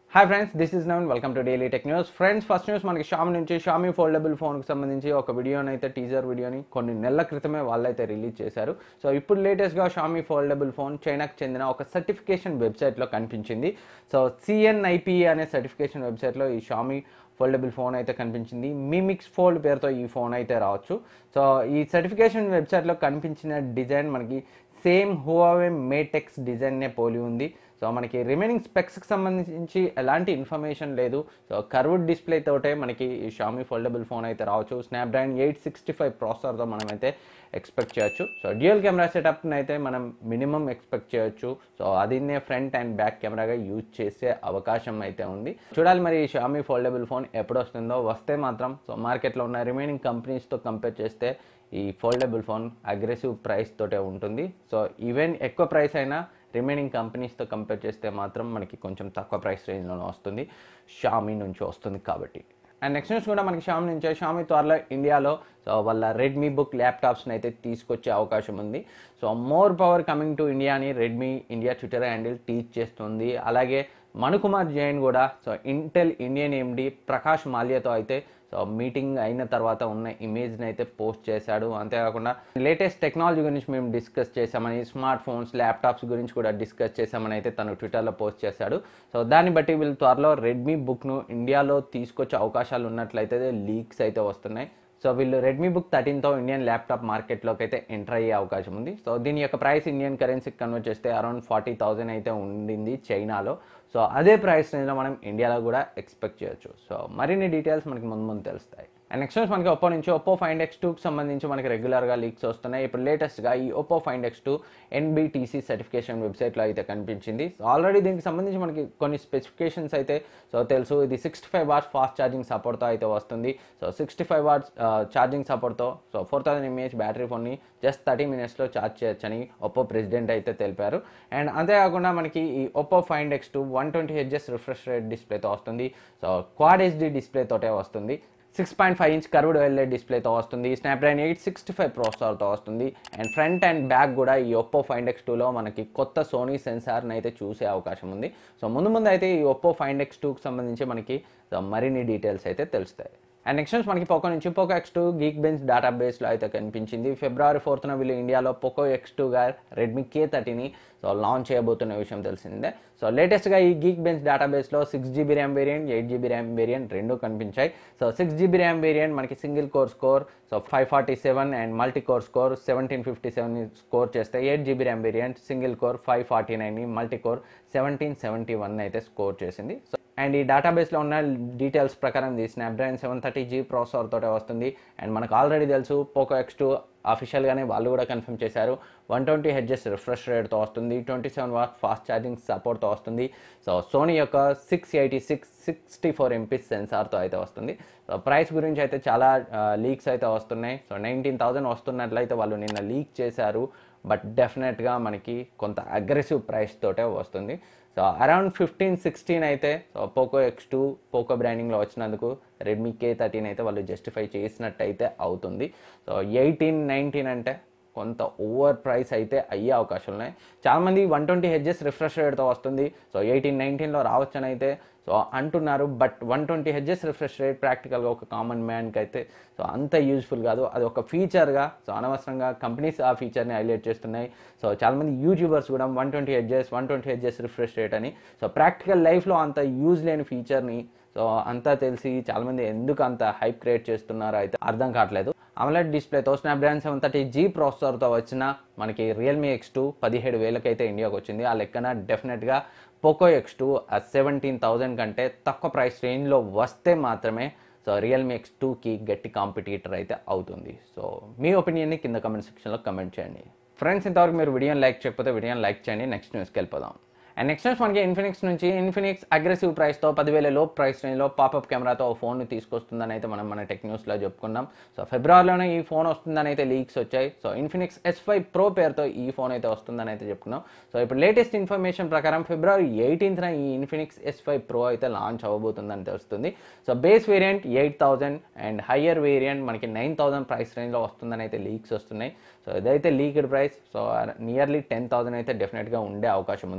hi friends this is Navan welcome to daily tech news friends first news మనకి Xiaomi నుంచి Xiaomi foldable ఫోన్కి సంబంధించి ఒక వీడియోని అయితే టీజర్ వీడియోని కొన్ని నెలల క్రితమే వాళ్ళైతే రిలీజ్ చేశారు సో ఇప్పుడు లేటెస్ట్గా షామి ఫోల్డబుల్ ఫోన్ చైనాకి చెందిన ఒక సర్టిఫికేషన్ వెబ్సైట్లో కనిపించింది సో సిఎన్ఐపిఏ అనే సర్టిఫికేషన్ వెబ్సైట్లో ఈ షామి ఫోల్డబుల్ ఫోన్ అయితే కనిపించింది మిమిక్స్ ఫోల్డ్ పేరుతో ఈ ఫోన్ అయితే రావచ్చు సో ఈ సర్టిఫికేషన్ వెబ్సైట్లో కనిపించిన డిజైన్ మనకి సేమ్ హువావే మేటెక్స్ డిజైన్నే పోలి ఉంది సో మనకి రిమైనింగ్ స్పెక్స్కి సంబంధించి ఎలాంటి ఇన్ఫర్మేషన్ లేదు సో కర్వ్డ్ డిస్ప్లే తోటే మనకి ఈ షామీ ఫోల్డబుల్ ఫోన్ అయితే రావచ్చు స్నాప్డ్రాగన్ ఎయిట్ సిక్స్టీ ఫైవ్ ప్రాసెసర్తో మనమైతే ఎక్స్పెక్ట్ చేయొచ్చు సో డ్యూయల్ కెమెరా సెటప్ని అయితే మనం మినిమం ఎక్స్పెక్ట్ చేయొచ్చు సో అదినే ఫ్రంట్ అండ్ బ్యాక్ కెమెరాగా యూజ్ చేసే అవకాశం అయితే ఉంది చూడాలి మరి ఈ షామీ ఫోల్డబుల్ ఫోన్ ఎప్పుడు వస్తుందో వస్తే మాత్రం సో మార్కెట్లో ఉన్న రిమైనింగ్ కంపెనీస్తో కంపేర్ చేస్తే ఈ ఫోల్డబుల్ ఫోన్ అగ్రెసివ్ ప్రైస్ తోటే ఉంటుంది సో ఈవెన్ ఎక్కువ ప్రైస్ అయినా రిమైనింగ్ కంపెనీస్తో కంపేర్ చేస్తే మాత్రం మనకి కొంచెం తక్కువ ప్రైస్ రేంజ్లోనే వస్తుంది షామీ నుంచి వస్తుంది కాబట్టి అండ్ నెక్స్ట్ న్యూస్ కూడా మనకి షామి నుంచే షామి త్వరలో ఇండియాలో సో వాళ్ళ రెడ్మీ బుక్ ల్యాప్టాప్స్ని అయితే తీసుకొచ్చే అవకాశం ఉంది so more power coming to India అని Redmi India Twitter handle tease చేస్తుంది అలాగే మనుకుమార్ జైన్ కూడా so Intel Indian MD Prakash మాల్యాతో అయితే సో మీటింగ్ అయిన తర్వాత ఉన్న ఇమేజ్ని అయితే పోస్ట్ చేశాడు అంతేకాకుండా లేటెస్ట్ టెక్నాలజీ గురించి మేము డిస్కస్ చేశామని స్మార్ట్ ఫోన్స్ ల్యాప్టాప్స్ గురించి కూడా డిస్కస్ చేశామని అయితే తను ట్విట్టర్లో పోస్ట్ చేశాడు సో దాన్ని బట్టి వీళ్ళు త్వరలో రెడ్మీ బుక్ను ఇండియాలో తీసుకొచ్చే అవకాశాలు ఉన్నట్లయితే లీక్స్ అయితే వస్తున్నాయి సో వీళ్ళు రెడ్మీ బుక్ థర్టీన్తో ఇండియన్ ల్యాప్టాప్ మార్కెట్లోకి అయితే ఎంటర్ అయ్యే అవకాశం ఉంది సో దీని యొక్క ప్రైస్ ఇండియన్ కరెన్సీకి కన్వర్ట్ చేస్తే అరౌండ్ ఫార్టీ థౌజండ్ అయితే ఉండింది చైనాలో సో అదే ప్రైస్ రేంజ్లో మనం ఇండియాలో కూడా ఎక్స్పెక్ట్ చేయొచ్చు సో మరిన్ని డీటెయిల్స్ మనకి ముందు ముందు తెలుస్తాయి అండ్ నెక్స్ట్ మనకి ఒప్పో నుంచి ఒప్పో ఫైండ్ ఎక్స్ టూకి సంబంధించి మనకి రెగ్యులర్గా లీక్స్ వస్తున్నాయి ఇప్పుడు లేటెస్ట్గా ఈ Oppo find X two NBTC certification వెబ్సైట్లో అయితే కనిపించింది సో ఆల్రెడీ దీనికి సంబంధించి మనకి కొన్ని స్పెసిఫికేషన్స్ అయితే సో తెలుసు ఇది sixty five watts fast charging సపోర్ట్తో అయితే వస్తుంది so sixty five watts charging సపోర్ట్తో so four thousand mAh battery ఫోన్ని జస్ట్ థర్టీ మినిట్స్లో ఛార్జ్ చేయొచ్చని ఒప్పో ప్రెసిడెంట్ అయితే తెలిపారు అండ్ అంతేకాకుండా మనకి ఈ Oppo find X two one twenty హెచ్ఎస్ రిఫ్రెష్ రేట్ డిస్ప్లేతో వస్తుంది సో క్వాడ్ హెచ్డి డిస్ప్లే తోటే వస్తుంది six point five inch curved LED డిస్ప్లేతో వస్తుంది స్నాప్డ్రాగన్ ఎయిట్ సిక్స్టీ ఫైవ్ ప్రాసెసర్తో వస్తుంది అండ్ ఫ్రంట్ అండ్ బ్యాక్ కూడా ఈ ఒప్పో ఫైండ్ ఎక్స్ టూలో మనకి కొత్త సోనీ సెన్సార్ని అయితే చూసే అవకాశం ఉంది సో ముందు ముందు అయితే ఈ ఒప్పో ఫైండ్ ఎక్స్ టూకి సంబంధించి మనకి మరిన్ని డీటెయిల్స్ అయితే తెలుస్తాయి అండ్ నెక్స్ట్ న్యూస్ మనకి పోకో నుంచి Poco X two Geekbench డేటాబేస్లో అయితే కనిపించింది ఫిబ్రవరి ఫోర్త్న వీళ్ళు ఇండియాలో పోకో ఎక్స్ టూగా రెడ్మీ కే థర్టీని సో లాంచ్ చేయబోతున్న విషయం తెలిసిందే సో లేటెస్ట్గా ఈ గీక్ బెంచ్ డేటాబేస్లో six GB RAM variant eight GB RAM variant రెండు కనిపించాయి so six GB RAM variant మనకి single core score so five forty seven and multi core score seventeen fifty seven score చేస్తే eight GB RAM variant single core five forty nine multi core seventeen seventy one అయితే score చేసింది so and ఈ డేటాబేస్లో ఉన్న details ప్రకారం ఇది Snapdragon seven thirty G processor తోటే వస్తుంది అండ్ మనకు ఆల్రెడీ తెలుసు పోకో ఎక్స్ టూ అఫీషియల్గానే వాళ్ళు కూడా కన్ఫర్మ్ చేశారు వన్ ట్వంటీ హెడ్జెస్ రిఫ్రెష్ రేట్తో వస్తుంది twenty seven watt fast charging సపోర్ట్తో వస్తుంది సో సోనీ యొక్క six eighty six sixty four MP సెన్సార్తో అయితే వస్తుంది సో ప్రైస్ గురించి అయితే చాలా లీక్స్ అయితే వస్తున్నాయి సో నైన్టీన్ థౌజండ్ వస్తున్నట్లయితే వాళ్ళు నిన్న లీక్ చేశారు బట్ డెఫినెట్గా మనకి కొంత అగ్రెసివ్ ప్రైస్ తోటే వస్తుంది సో అరౌండ్ ఫిఫ్టీన్ సిక్స్టీన్ అయితే so Poco X two Poco బ్రాండింగ్లో వచ్చినందుకు రెడ్మీ కే థర్టీన్ అయితే వాళ్ళు జస్టిఫై చేసినట్టు అయితే అవుతుంది సో ఎయిటీన్ నైన్టీన్ అంటే కొంత ఓవర్ ప్రైస్ అయితే అయ్యే అవకాశాలు ఉన్నాయి చాలామంది వన్ ట్వంటీ హెడ్జెస్ రిఫ్రెష్ రేట్తో వస్తుంది సో ఎయిటీన్ నైన్టీన్లో రావచ్చని అయితే సో అంటున్నారు but one twenty hertz refresh rate ప్రాక్టికల్గా ఒక కామన్ మ్యాన్కి అయితే సో అంత యూజ్ఫుల్ కాదు అది ఒక ఫీచర్గా సో అనవసరంగా కంపెనీస్ ఆ ఫీచర్ని హైలైట్ చేస్తున్నాయి సో చాలామంది యూట్యూబర్స్ కూడా one twenty hertz one twenty hertz refresh rate అని సో ప్రాక్టికల్ లైఫ్లో అంత యూజ్ లేని ఫీచర్ని సో అంతా తెలిసి చాలామంది ఎందుకు అంత హైప్ క్రియేట్ చేస్తున్నారో అయితే అర్థం కావట్లేదు అమలెట్ డిస్ప్లేతో స్నాప్డ్రాగన్ సెవెన్ థర్టీ జీ ప్రాసెసర్తో వచ్చిన మనకి రియల్మీ ఎక్స్ టూ పదిహేడు వేలకైతే ఇండియాకి వచ్చింది ఆ లెక్కన డెఫినెట్గా Poco X two seventeen thousand కంటే తక్కువ ప్రైస్ రేంజ్లో వస్తే మాత్రమే సో రియల్మీ ఎక్స్ టూకి గట్టి కాంపిటీటర్ అయితే అవుతుంది సో మీ ఒపీనియన్ని కింద కమెంట్ సెక్షన్లో కమెంట్ చేయండి ఫ్రెండ్స్ ఇంతవరకు మీరు వీడియోని లైక్ చేయకపోతే వీడియోని లైక్ చేయండి నెక్స్ట్ న్యూస్కి వెళ్ళిపోదాం అండ్ నెక్స్ట్ న్యూస్ మనకి ఇన్ఫినిక్స్ నుంచి ఇన్ఫినిక్స్ అగ్రెసివ్ ప్రైస్తో పదివేల లో ప్రైస్ రేంజ్లో పాపప్ కెమెరాతో ఫోన్ తీసుకొస్తుందని అయితే మనం మన టెక్ న్యూస్లో చెప్పుకున్నాం సో ఫిబ్రవరిలోనే ఈ ఫోన్ వస్తుందని అయితే లీక్స్ వచ్చాయి so Infinix S five pro పేరుతో ఈ ఫోన్ అయితే వస్తుందని అయితే చెప్పుకున్నాం సో ఇప్పుడు లేటెస్ట్ ఇన్ఫర్మేషన్ ప్రకారం ఫిబ్రవరి ఎయిటీన్త్న ఈ ఇన్ఫినిక్స్ ఎస్ ఫైవ్ ప్రో అయితే లాంచ్ అవ్వబోతుందని తెలుస్తుంది so base variant eight thousand and higher variant మనకి నైన్ థౌసండ్ ప్రైస్ రేంజ్లో వస్తుందని అయితే లీక్స్ వస్తున్నాయి సో ఇదైతే leaked price so nearly ten thousand అయితే డెఫినెట్గా ఉండే అవకాశం ఉంది ఈ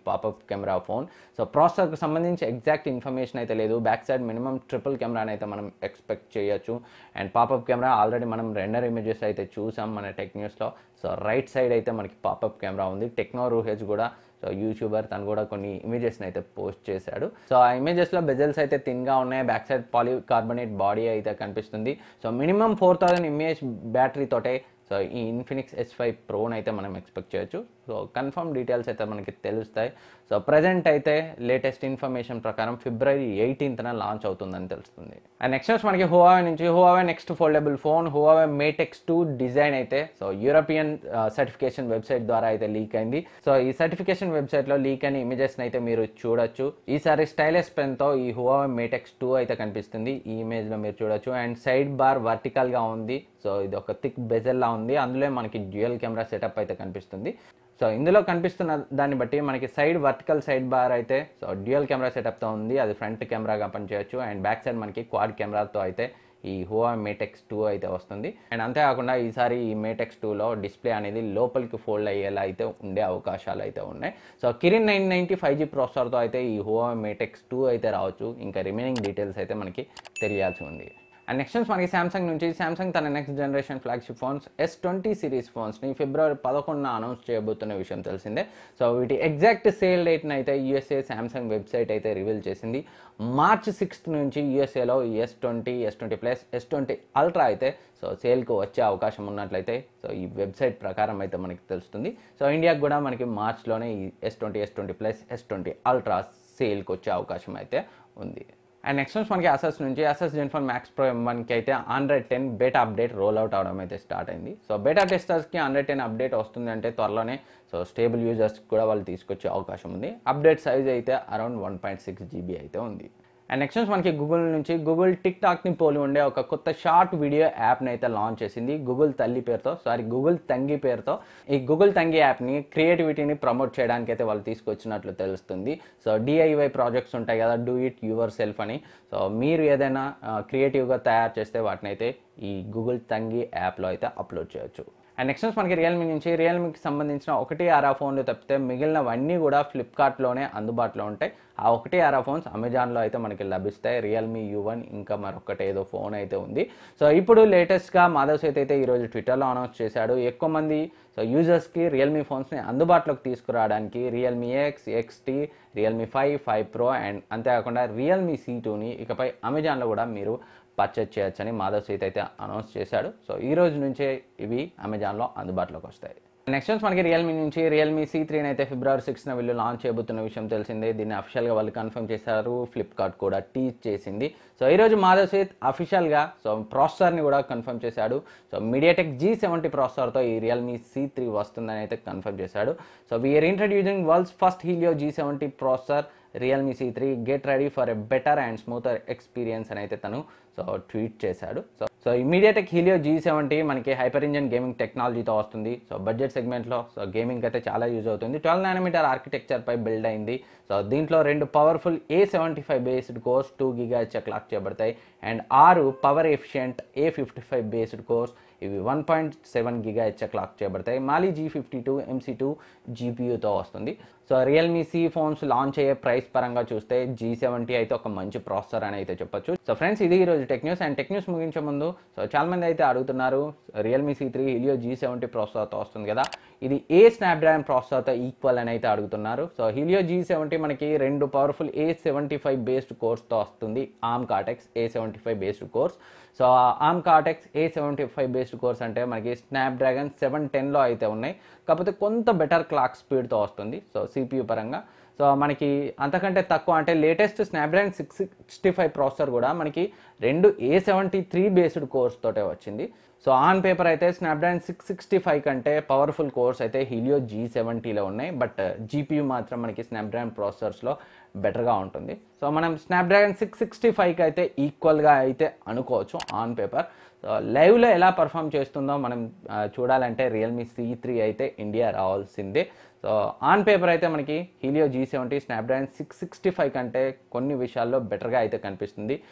పాపప్ కెమెరా ఫోన్ సో ప్రాసెసర్కి సంబంధించి ఎగ్జాక్ట్ ఇన్ఫర్మేషన్ అయితే లేదు బ్యాక్ సైడ్ మినిమం ట్రిపుల్ కెమెరాని అయితే మనం ఎక్స్పెక్ట్ చేయొచ్చు అండ్ పాపప్ కెమెరా ఆల్రెడీ మనం రెండర్ ఇమేజెస్ అయితే చూసాం మన టెక్ న్యూస్లో సో రైట్ సైడ్ అయితే మనకి పాపప్ కెమెరా ఉంది టెక్నో రూహెజ్ కూడా సో యూట్యూబర్ తను కూడా కొన్ని ఇమేజెస్ని అయితే పోస్ట్ చేశాడు సో ఆ ఇమేజెస్లో బెజల్స్ అయితే థిన్గా ఉన్నాయి back side polycarbonate body అయితే కనిపిస్తుంది so minimum four thousand mAh battery తోటే సో ఈ ఇన్ఫినిక్స్ ఎస్ ఫైవ్ ప్రోని అయితే మనం ఎక్స్పెక్ట్ చేయొచ్చు సో కన్ఫర్మ్ డీటెయిల్స్ అయితే మనకి తెలుస్తాయి సో ప్రజెంట్ అయితే లేటెస్ట్ ఇన్ఫర్మేషన్ ప్రకారం ఫిబ్రవరి ఎయిటీన్త్న లాంచ్ అవుతుందని తెలుస్తుంది అండ్ నెక్స్ట్ వచ్చి మనకి హువావే నుంచి Huawei next foldable phone Huawei Mate X two design అయితే సో యూరోపియన్ సర్టిఫికేషన్ వెబ్సైట్ ద్వారా అయితే లీక్ అయింది సో ఈ సర్టిఫికేషన్ వెబ్సైట్లో లీక్ అయిన ఇమేజెస్ని అయితే మీరు చూడొచ్చు ఈసారి స్టైలెస్ పెన్తో ఈ హువావే మేటెక్స్ టూ అయితే కనిపిస్తుంది ఈ ఇమేజ్లో మీరు చూడొచ్చు అండ్ సైడ్ బార్ వర్టికల్గా ఉంది సో ఇది ఒక థిక్ బెజల్లా ఉంది అందులో మనకి డ్యూయల్ కెమెరా సెటప్ అయితే కనిపిస్తుంది సో ఇందులో కనిపిస్తున్న దాన్ని బట్టి మనకి సైడ్ వర్టికల్ సైడ్ బార్ అయితే సో డ్యూయల్ కెమెరా సెటప్తో ఉంది అది ఫ్రంట్ కెమెరాగా పనిచేయచ్చు అండ్ బ్యాక్ సైడ్ మనకి క్వాడ్ కెమెరాతో అయితే ఈ హువా మేటెక్స్ టూ అయితే వస్తుంది అండ్ అంతేకాకుండా ఈసారి ఈ మేటెక్స్ టూలో డిస్ప్లే అనేది లోపలికి ఫోల్డ్ అయ్యేలా అయితే ఉండే అవకాశాలు అయితే ఉన్నాయి so Kirin nine ninety five G ప్రాసెసర్తో అయితే ఈ హువా మేటెక్స్ టూ అయితే రావచ్చు ఇంకా రిమైనింగ్ డీటెయిల్స్ అయితే మనకి తెలియాల్సి ఉంది అండ్ నెక్స్ట్ మనకి సామ్సంగ్ నుంచి సామ్సంగ్ తన next generation flagship phones S twenty series ఫోన్స్ని ఫిబ్రవరి పదకొండున అనౌన్స్ చేయబోతున్న విషయం తెలిసిందే సో వీటి ఎగ్జాక్ట్ సేల్ డేట్ని అయితే యూఎస్ఏ సామ్సంగ్ వెబ్సైట్ అయితే రివీల్ చేసింది మార్చ్ సిక్స్త్ నుంచి యూఎస్ఏలో S twenty S twenty plus S twenty ultra అయితే సో సేల్కి వచ్చే అవకాశం ఉన్నట్లయితే సో ఈ వెబ్సైట్ ప్రకారం అయితే మనకి తెలుస్తుంది సో ఇండియాకి కూడా మనకి మార్చ్లోనే ఈ S twenty S twenty plus S twenty ultra సేల్కి వచ్చే అవకాశం అయితే ఉంది అండ్ నెక్స్ట్ నుంచి మనకి అసెస్ నుంచి Asus ZenFone Max Pro M వన్కి అయితే Android ten beta update roll out అవడం అయితే స్టార్ట్ అయింది సో బేటా టెస్టర్స్కి ఆండ్రాయిడ్ టెన్ అప్డేట్ వస్తుంది అంటే త్వరలోనే సో స్టేబుల్ యూజర్స్కి కూడా వాళ్ళు తీసుకొచ్చే అవకాశం ఉంది అప్డేట్ సైజ్ అయితే around one point six GB అయితే ఉంది అండ్ నెక్స్ట్ నుంచి మనకి గూగుల్ నుంచి గూగుల్ టిక్ టాక్ని పోలి ఉండే ఒక కొత్త షార్ట్ వీడియో యాప్ని అయితే లాంచ్ చేసింది గూగుల్ తల్లి పేరుతో సారీ గూగుల్ తంగి పేరుతో ఈ గూగుల్ తంగి యాప్ని క్రియేటివిటీని ప్రమోట్ చేయడానికి అయితే వాళ్ళు తీసుకొచ్చినట్లు తెలుస్తుంది సో డిఐవై ప్రాజెక్ట్స్ ఉంటాయి కదా డూ ఇట్ యువర్ సెల్ఫ్ అని సో మీరు ఏదైనా క్రియేటివ్గా తయారు చేస్తే వాటిని అయితే ఈ గూగుల్ తంగి యాప్లో అయితే అప్లోడ్ చేయొచ్చు అండ్ నెక్స్ట్ నుంచి మనకి రియల్మీ నుంచి రియల్మీకి సంబంధించిన ఒకటి ఆరా ఫోన్లు తప్పితే మిగిలినవన్నీ కూడా ఫ్లిప్కార్ట్లోనే అందుబాటులో ఉంటాయి ఆ ఒకటి ఆరా ఫోన్స్ అమెజాన్లో అయితే మనకి లభిస్తాయి రియల్మీ యూ వన్ ఇంకా మరొకటి ఏదో ఫోన్ అయితే ఉంది సో ఇప్పుడు లేటెస్ట్గా మాధవ్ సేత్ అయితే ఈరోజు ట్విట్టర్లో అనౌన్స్ చేశాడు ఎక్కువ మంది సో యూజర్స్కి రియల్మీ ఫోన్స్ని అందుబాటులోకి తీసుకురావడానికి Realme X XT Realme five five pro and అంతేకాకుండా రియల్మీ సీ టూని ఇకపై అమెజాన్లో కూడా మీరు పర్చేజ్ చేయొచ్చని మాధవ్ సీత్ అయితే అనౌన్స్ చేశాడు సో ఈ రోజు నుంచే ఇవి అమెజాన్లో అందుబాటులోకి వస్తాయి నెక్స్ట్ వచ్చి మనకి రియల్మీ నుంచి రియల్మీ సీ త్రీని అయితే ఫిబ్రవరి సిక్స్న వీళ్ళు లాంచ్ చేయబోతున్న విషయం తెలిసిందే దీన్ని అఫిషియల్గా వాళ్ళు కన్ఫర్మ్ చేశారు ఫ్లిప్కార్ట్ కూడా టీచ్ చేసింది సో ఈరోజు మాధవ్ సీత్ అఫిషియల్గా సో ప్రాసెసర్ని కూడా కన్ఫర్మ్ చేశాడు సో మీడియాటెక్ జీ సెవెంటీ ప్రాసెసర్తో ఈ రియల్మీ సీ త్రీ వస్తుందని అయితే కన్ఫర్మ్ చేశాడు so we're introducing world's first Helio G seventy processor Realme C three get ready for a better and smoother experience అని అయితే తను సో ట్వీట్ చేశాడు so so MediaTek Helio G seventy మనకి hyper engine gaming టెక్నాలజీతో వస్తుంది so budget సెగ్మెంట్లో so gaming అయితే చాలా యూజ్ అవుతుంది ట్వెల్వ్ నానోమీటర్ ఆర్కిటెక్చర్ పై బిల్డ్ అయింది సో దీంట్లో రెండు powerful A seventy five based cores two giga clock చేయబడతాయి అండ్ ఆరు power efficient A fifty five based cores ఇవి one point seven giga H clock చేయబడతాయి Mali G fifty two MC two జీపీయూతో వస్తుంది so Realme C phones launch అయ్యే price పరంగా చూస్తే G seventy అయితే ఒక మంచి ప్రాసెసర్ అని అయితే చెప్పొచ్చు సో ఫ్రెండ్స్ ఇది ఈరోజు tech news and tech news ముగించే ముందు సో చాలా మంది అయితే అడుగుతున్నారు Realme C three Helio G seventy ప్రాసెసర్తో వస్తుంది కదా ఇది ఏ స్నాప్డ్రాగన్ ప్రాసెసర్తో ఈక్వల్ అని అయితే అడుగుతున్నారు సో హిలియో జీ సెవెంటీ మనకి రెండు powerful A seventy five based కోర్స్తో వస్తుంది ARM cortex A seventy five based cores so ARM cortex A seventy five based cores అంటే మనకి స్నాప్డ్రాగన్ సెవెన్ టెన్లో అయితే ఉన్నాయి కాకపోతే కొంత బెటర్ క్లాక్ స్పీడ్తో వస్తుంది సో సిపియు పరంగా సో మనకి అంతకంటే తక్కువ అంటే latest Snapdragon six sixty five processor కూడా మనకి రెండు A seventy three based cores తోటే వచ్చింది సో ఆన్ పేపర్ అయితే స్నాప్డ్రాగన్ సిక్స్ సిక్స్టీ ఫైవ్ కంటే పవర్ఫుల్ కోర్స్ అయితే హీలియో జీ సెవెంటీలో ఉన్నాయి బట్ జీపీయూ మాత్రం మనకి స్నాప్డ్రాగన్ ప్రాసెసర్స్లో బెటర్గా ఉంటుంది సో మనం స్నాప్డ్రాగన్ సిక్స్ సిక్స్టీ ఫైవ్కి అయితే ఈక్వల్గా అయితే అనుకోవచ్చు ఆన్ పేపర్ సో లైవ్లో ఎలా పర్ఫామ్ చేస్తుందో మనం ఆ, చూడాలంటే రియల్మీ సి త్రీ అయితే ఇండియా రావాల్సిందే సో ఆన్ పేపర్ అయితే మనకి Helio G seventy Snapdragon six sixty five కంటే కొన్ని విషయాల్లో బెటర్గా అయితే కనిపిస్తుంది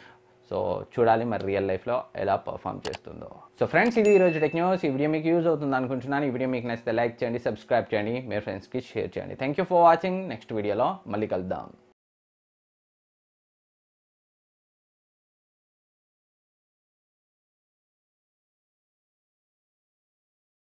సో చూడాలి మరి రియల్ లైఫ్లో ఎలా పర్ఫామ్ చేస్తుందో సో ఫ్రెండ్స్ ఇది ఈరోజు టెక్ న్యూస్ ఈ వీడియో మీకు యూజ్ అవుతుంది అనుకుంటున్నాను ఈ వీడియో మీకు నచ్చితే లైక్ చేయండి సబ్స్క్రైబ్ చేయండి మీ ఫ్రెండ్స్కి షేర్ చేయండి thank you for watching next వీడియోలో మళ్ళీ కలుద్దాం